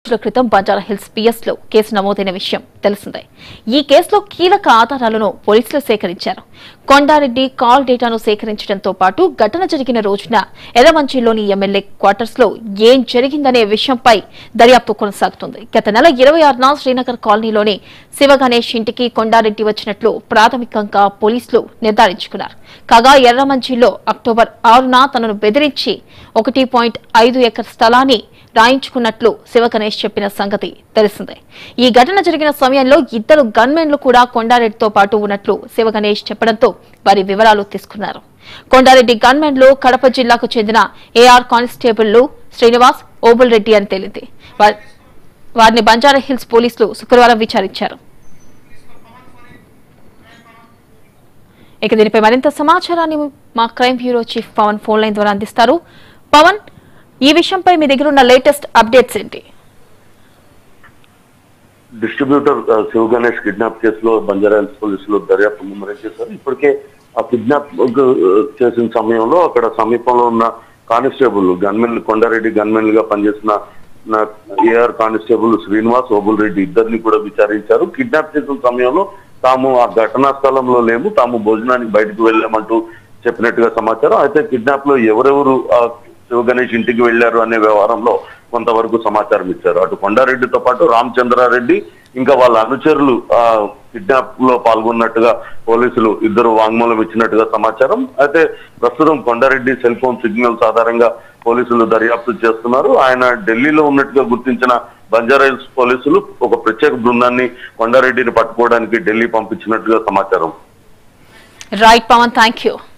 రోజుల క్రితం బంజారా హిల్స్ పిఎస్ లో కేసు నమోదైన విషయం తెలిసిందే ఈ కేసులో కీలక ఆధారాలను పోలీసులు సేకరించారు కొండారెడ్డి కాల్ డేటాను సేకరించడంతో పాటు ఘటన జరిగిన రోజున ఎర్రమంచిలోని ఎమ్మెల్యే క్వార్టర్స్ లో ఏం జరిగిందనే విషయంపై దర్యాప్తు కొనసాగుతుంది గత నెల ఇరవై ఆరున శ్రీనగర్ కాలనీలోని శివగణేష్ ఇంటికి కొండారెడ్డి వచ్చినట్లు ప్రాథమికంగా పోలీసులు నిర్ధారించుకున్నారు కాగా ఎర్రమంచిలో అక్టోబర్ ఆరున తనను బెదిరించి ఒకటి పాయింట్ ఐదు ఎకర్ స్థలాన్ని రాయించుకున్నట్లు శివగణేష్ చెప్పిన సంగతి తెలిసిందే ఈ ఘటన జరిగిన సమయంలో ఇద్దరు గన్మెన్లు కూడా కొండారెడ్డితో పాటు ఉన్నట్లు శివగణేష్ చెప్పడంతో వారి వివరాలు తీసుకున్నారు కొండారెడ్డి గన్మెన్లు కడప జిల్లాకు చెందిన ఏఆర్ కానిస్టేబుళ్లు శ్రీనివాస్ ఓబుల్ రెడ్డి అని తేలింది వారి- వారిని బంజారా హిల్స్ పోలీసులు శుక్రవారం విచారించారు ఇక దీనిపై మరింత సమాచారాన్ని మా crime bureau chief Pavan phone line ద్వారా అందిస్తారు పవన్ ఈ విషయంపై మీ దగ్గర ఉన్న లేటెస్ట్ అప్డేట్స్ ఏంటి డిస్ట్రిబ్యూటర్ ఆ, శివ గణేష్ కిడ్నాప్ కేసులో బంజారాహిల్స్ పోలీసులు దర్యాప్తు ముమ్మరం చేశారు ఇప్పటికే ఆ కిడ్నాప్ ఆ, చేసిన సమయంలో అక్కడ సమీపంలో ఉన్న కానిస్టేబుల్ గన్మెన్ కొండారెడ్డి గన్మెన్ గా పనిచేసిన నా ఏఆర్ కానిస్టేబుల్ శ్రీనివాస్ ఓబుల్ రెడ్డి ఇద్దరిని కూడా విచారించారు కిడ్నాప్ చేసిన సమయంలో తాము ఆ ఘటనా స్థలంలో లేము తాము భోజనానికి బయటకు వెళ్ళామంటూ చెప్పినట్టుగా సమాచారం అయితే కిడ్నాప్ లో ఎవరెవరు ఆ శివ గణేష్ ఇంటికి వెళ్లారు అనే వ్యవహారంలో కొంతవరకు సమాచారం ఇచ్చారు అటు కొండారెడ్డితో పాటు రామచంద్రారెడ్డి ఇంకా వాళ్ళ అనుచరులు ఆ కిడ్నాప్ లో పాల్గొన్నట్టుగా పోలీసులు ఇద్దరు వాంగ్మూలం ఇచ్చినట్టుగా సమాచారం అయితే ప్రస్తుతం కొండారెడ్డి సెల్ ఫోన్ సిగ్నల్స్ ఆధారంగా పోలీసులు దర్యాప్తు చేస్తున్నారు ఆయన ఢిల్లీలో ఉన్నట్టుగా గుర్తించిన బంజారాహిల్స్ పోలీసులు ఒక ప్రత్యేక బృందాన్ని కొండారెడ్డిని పట్టుకోవడానికి ఢిల్లీ పంపించినట్టుగా సమాచారం రైట్ పవన్ థ్యాంక్ యూ